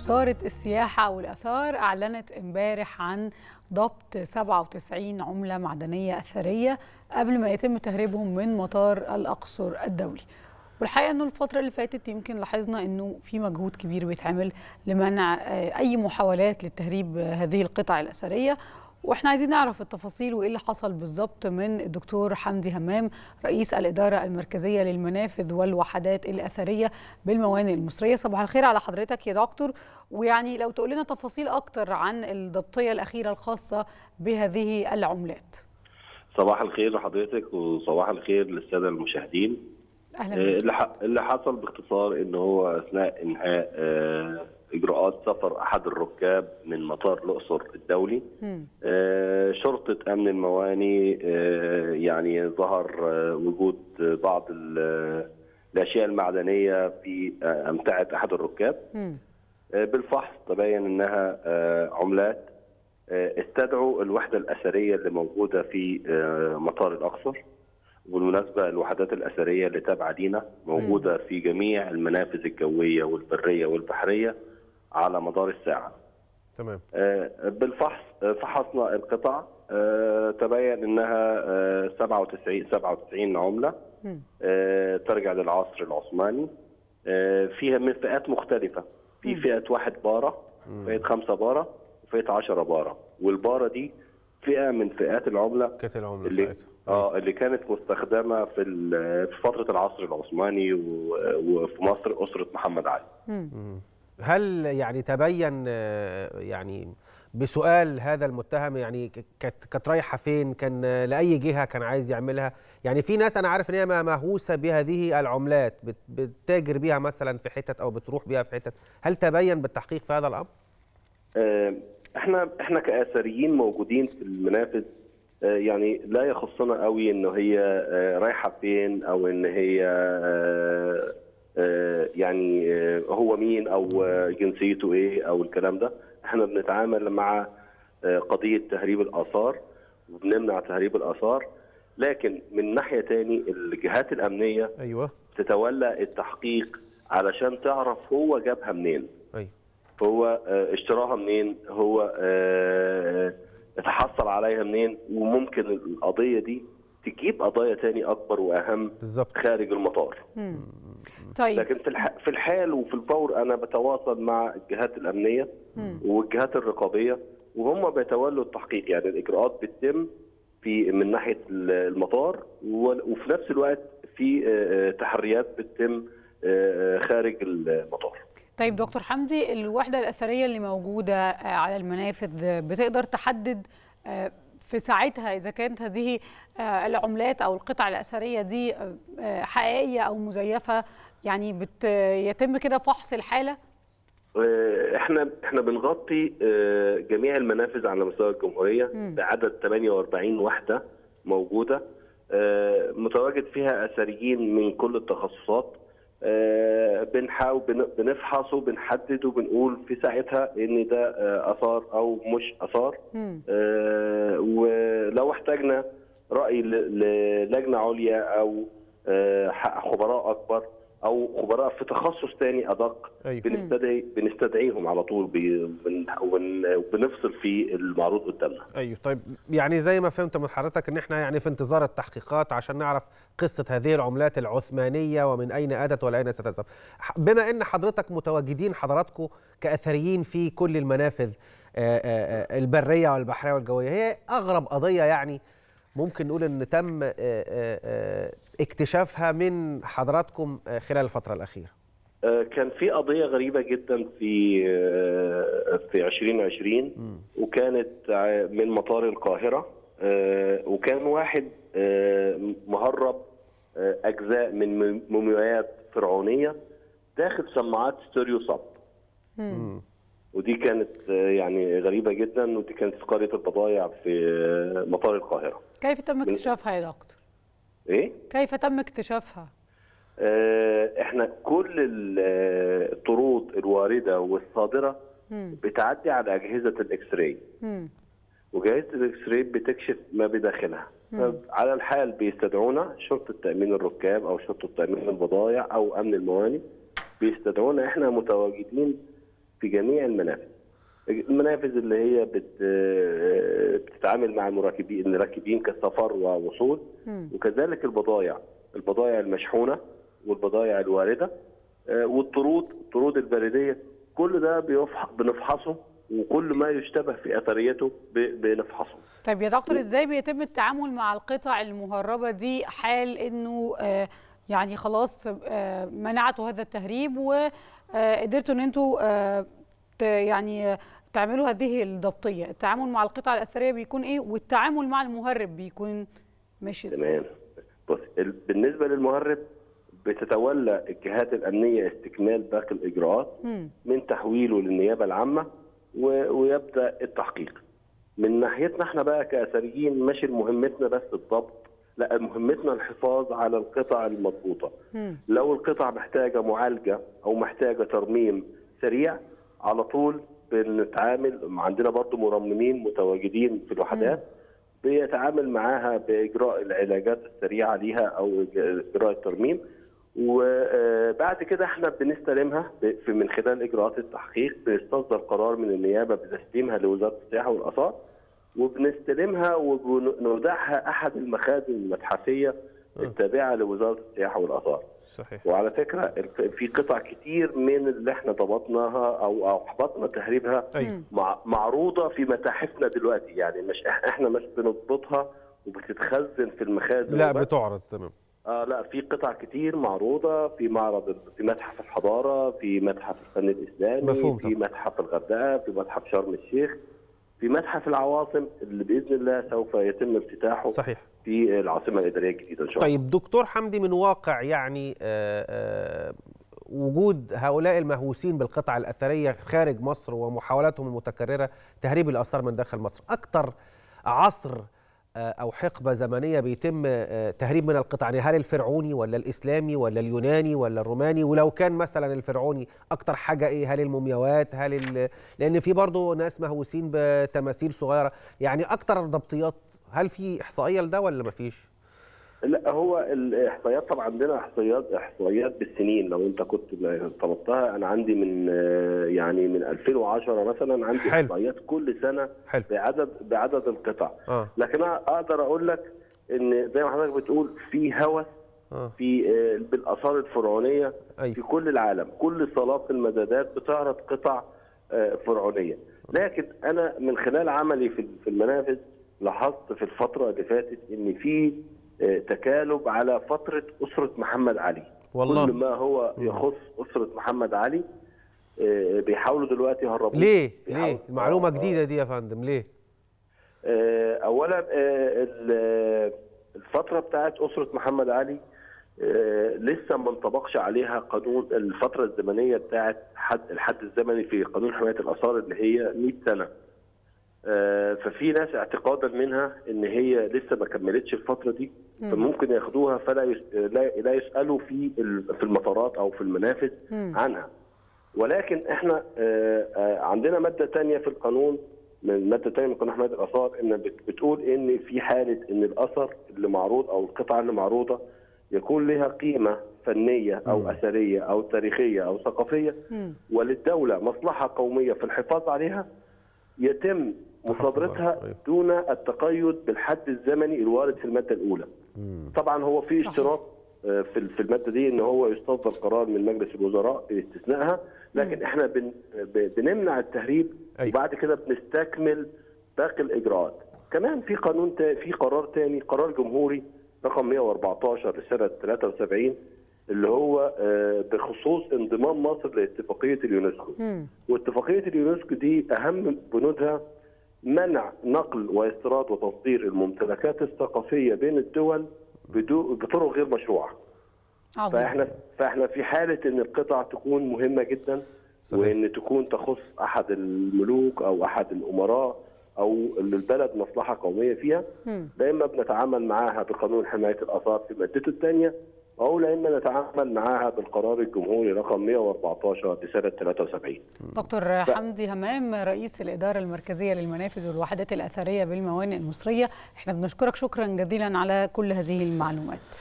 وزارة السياحة والآثار أعلنت امبارح عن ضبط 97 عملة معدنية أثرية قبل ما يتم تهريبهم من مطار الأقصر الدولي والحقيقة أنه الفترة اللي فاتت يمكن لاحظنا أنه في مجهود كبير بيتعمل لمنع أي محاولات للتهريب هذه القطع الأثرية واحنا عايزين نعرف التفاصيل وايه اللي حصل بالظبط من الدكتور حمدي همام رئيس الاداره المركزيه للمنافذ والوحدات الاثريه بالموانئ المصريه صباح الخير على حضرتك يا دكتور ويعني لو تقول لنا تفاصيل اكتر عن الضبطيه الاخيره الخاصه بهذه العملات صباح الخير لحضرتك وصباح الخير للساده المشاهدين اهلا اللي اللي حصل باختصار ان هو اثناء انهاء اجراءات سفر احد الركاب من مطار الاقصر الدولي آه شرطه امن المواني آه يعني ظهر آه وجود بعض الاشياء المعدنيه في امتعه احد الركاب بالفحص تبين انها عملات استدعوا الوحده الاثريه اللي موجوده في مطار الاقصر بالمناسبة الوحدات الأثرية اللي تابعة لينا موجودة في جميع المنافذ الجوية والبرية والبحرية على مدار الساعة تمام آه بالفحص آه فحصنا القطع آه تبين انها 97 97 عمله ترجع للعصر العثماني فيها من فئات مختلفه في فئه واحد باره فئه خمسه باره وفئه 10 باره والباره دي فئه من فئات العمله كانت العمله اللي بتاعتها اه اللي كانت مستخدمه في في فتره العصر العثماني وفي مصر اسره محمد علي. هل يعني تبين يعني بسؤال هذا المتهم يعني كانت كانت رايحه فين؟ كان لاي جهه كان عايز يعملها؟ يعني في ناس انا عارف ان هي مهووسه بهذه العملات بتتاجر بيها مثلا في حتت او بتروح بيها في حتت، هل تبين بالتحقيق في هذا الامر؟ احنا احنا كاثريين موجودين في المنافذ يعني لا يخصنا قوي ان هي رايحه فين او ان هي يعني هو مين او جنسيته ايه او الكلام ده احنا بنتعامل مع قضيه تهريب الاثار وبنمنع تهريب الاثار لكن من ناحيه تاني الجهات الامنيه ايوه تتولى التحقيق علشان تعرف هو جابها منين ايوه هو اشتراها منين هو اتحصل عليها منين وممكن القضيه دي تجيب قضايا تاني اكبر واهم بالظبط خارج المطار مم. طيب لكن في في الحال وفي الفور انا بتواصل مع الجهات الامنيه مم. والجهات الرقابيه وهم بيتولوا التحقيق يعني الاجراءات بتتم في من ناحيه المطار وفي نفس الوقت في تحريات بتتم خارج المطار طيب دكتور حمدي الوحده الاثريه اللي موجوده على المنافذ بتقدر تحدد في ساعتها اذا كانت هذه العملات او القطع الاثريه دي حقيقيه او مزيفه يعني بت يتم كده فحص الحاله احنا احنا بنغطي جميع المنافذ على مستوى الجمهوريه بعدد 48 وحده موجوده متواجد فيها اثريين من كل التخصصات بنحاول بنفحص وبنحدد وبنقول في ساعتها ان ده اثار او مش اثار ولو احتاجنا راي للجنه عليا او خبراء اكبر او خبراء في تخصص تاني ادق أيوة. بنستدعي بنستدعيهم على طول وبنفصل في المعروض قدامنا ايوه طيب يعني زي ما فهمت من حضرتك ان احنا يعني في انتظار التحقيقات عشان نعرف قصه هذه العملات العثمانيه ومن اين اتت واين ستذهب بما ان حضرتك متواجدين حضراتكم كاثريين في كل المنافذ البريه والبحريه والجويه هي اغرب قضيه يعني ممكن نقول ان تم اكتشافها من حضراتكم خلال الفتره الاخيره كان في قضيه غريبه جدا في في 2020 وكانت من مطار القاهره وكان واحد مهرب اجزاء من مومياوات فرعونيه داخل سماعات ستيريو صب ودي كانت يعني غريبه جدا ودي كانت في قريه البضايع في مطار القاهره كيف تم اكتشافها يا دكتور ايه كيف تم اكتشافها اه احنا كل الطرود الوارده والصادره مم. بتعدي على اجهزه الاكس راي مم. وجهاز الاكس راي بتكشف ما بداخلها على الحال بيستدعونا شرطه تامين الركاب او شرطه تامين البضائع او امن الموانئ بيستدعونا احنا متواجدين في جميع المنافذ المنافذ اللي هي بت بتتعامل مع المراكبين الراكبين كسفر ووصول وكذلك البضائع البضائع المشحونه والبضائع الوارده والطرود الطرود البريديه كل ده بنفحصه وكل ما يشتبه في اثريته بنفحصه. طيب يا دكتور ازاي بيتم التعامل مع القطع المهربه دي حال انه آه يعني خلاص آه منعتوا هذا التهريب وقدرتوا ان انتوا آه يعني تعملوا هذه الضبطيه، التعامل مع القطع الاثريه بيكون ايه والتعامل مع المهرب بيكون ماشي ازاي؟ تمام بص بالنسبه للمهرب بتتولى الجهات الامنيه استكمال باقي الاجراءات م. من تحويله للنيابه العامه ويبدا التحقيق. من ناحيتنا احنا بقى كاثريين مش مهمتنا بس الضبط لا مهمتنا الحفاظ على القطع المضبوطه. لو القطع محتاجه معالجه او محتاجه ترميم سريع على طول بنتعامل عندنا برضو مرممين متواجدين في الوحدات بيتعامل معاها باجراء العلاجات السريعه ليها او اجراء الترميم وبعد كده احنا بنستلمها في من خلال اجراءات التحقيق بيستصدر قرار من النيابه بتسليمها لوزاره السياحه والاثار وبنستلمها وبنودعها احد المخازن المتحفيه التابعه لوزاره السياحه والاثار. صحيح. وعلى فكره في قطع كتير من اللي احنا ضبطناها او او احبطنا تهريبها أيوة. معروضه في متاحفنا دلوقتي يعني مش احنا مش بنضبطها وبتتخزن في المخازن لا بتعرض تمام اه لا في قطع كتير معروضه في معرض في متحف الحضاره في متحف الفن الاسلامي مفهوم في متحف الغردقه في متحف شرم الشيخ في متحف العواصم اللي باذن الله سوف يتم افتتاحه صحيح في العاصمه الاداريه الجديده ان شاء الله. طيب دكتور حمدي من واقع يعني آآ آآ وجود هؤلاء المهووسين بالقطع الاثريه خارج مصر ومحاولاتهم المتكرره تهريب الاثار من داخل مصر، اكثر عصر او حقبه زمنيه بيتم تهريب من القطع يعني هل الفرعوني ولا الاسلامي ولا اليوناني ولا الروماني ولو كان مثلا الفرعوني اكتر حاجه ايه هل المومياوات هل ال... لان في برضه ناس مهووسين بتماثيل صغيره يعني اكتر الضبطيات هل في احصائيه لده ولا مفيش لا هو الاحصائيات طبعا عندنا احصائيات احصائيات بالسنين لو انت كنت طلبتها انا عندي من يعني من 2010 مثلا عندي حلو. احصائيات كل سنه حلو. بعدد بعدد القطع آه. لكن انا اقدر اقول لك ان زي ما حضرتك بتقول في هوس آه. في بالاثار الفرعونيه أيوة. في كل العالم كل صالات المزادات بتعرض قطع فرعونيه لكن انا من خلال عملي في المنافذ لاحظت في الفتره اللي فاتت ان في تكالب على فترة أسرة محمد علي والله كل ما هو يخص أسرة محمد علي بيحاولوا دلوقتي يهربوه ليه؟ ليه؟ معلومة جديدة دي يا فندم ليه؟ أولا الفترة بتاعت أسرة محمد علي لسه ما انطبقش عليها قانون الفترة الزمنية بتاعت حد الحد الزمني في قانون حماية الآثار اللي هي 100 سنة ففي ناس اعتقادا منها ان هي لسه ما كملتش الفتره دي فممكن ياخدوها فلا يس... لا يسالوا في في المطارات او في المنافذ عنها ولكن احنا عندنا ماده ثانيه في القانون من ماده ثانيه من قانون حمايه الاثار ان بتقول ان في حاله ان الاثر اللي معروض او القطعه اللي معروضه يكون لها قيمه فنيه او اثريه او تاريخيه او ثقافيه وللدوله مصلحه قوميه في الحفاظ عليها يتم مصادرتها دون التقيد بالحد الزمني الوارد في الماده الاولى. طبعا هو في اشتراط في في الماده دي ان هو يصدر قرار من مجلس الوزراء باستثنائها لكن احنا بن بنمنع التهريب وبعد كده بنستكمل باقي الاجراءات. كمان في قانون في قرار ثاني قرار جمهوري رقم 114 لسنه 73 اللي هو بخصوص انضمام مصر لاتفاقيه اليونسكو. واتفاقيه اليونسكو دي اهم بنودها منع نقل واستيراد وتصدير الممتلكات الثقافيه بين الدول بطرق غير مشروعه. عظيم. فاحنا فاحنا في حاله ان القطع تكون مهمه جدا صحيح. وان تكون تخص احد الملوك او احد الامراء او للبلد مصلحه قوميه فيها لا اما بنتعامل معاها بقانون حمايه الاثار في مادته الثانيه او لا اما نتعامل معاها بالقرار الجمهوري رقم 114 لسنه 73. دكتور ف... حمدي همام رئيس الاداره المركزيه للمنافذ والوحدات الاثريه بالموانئ المصريه، احنا بنشكرك شكرا جزيلا على كل هذه المعلومات.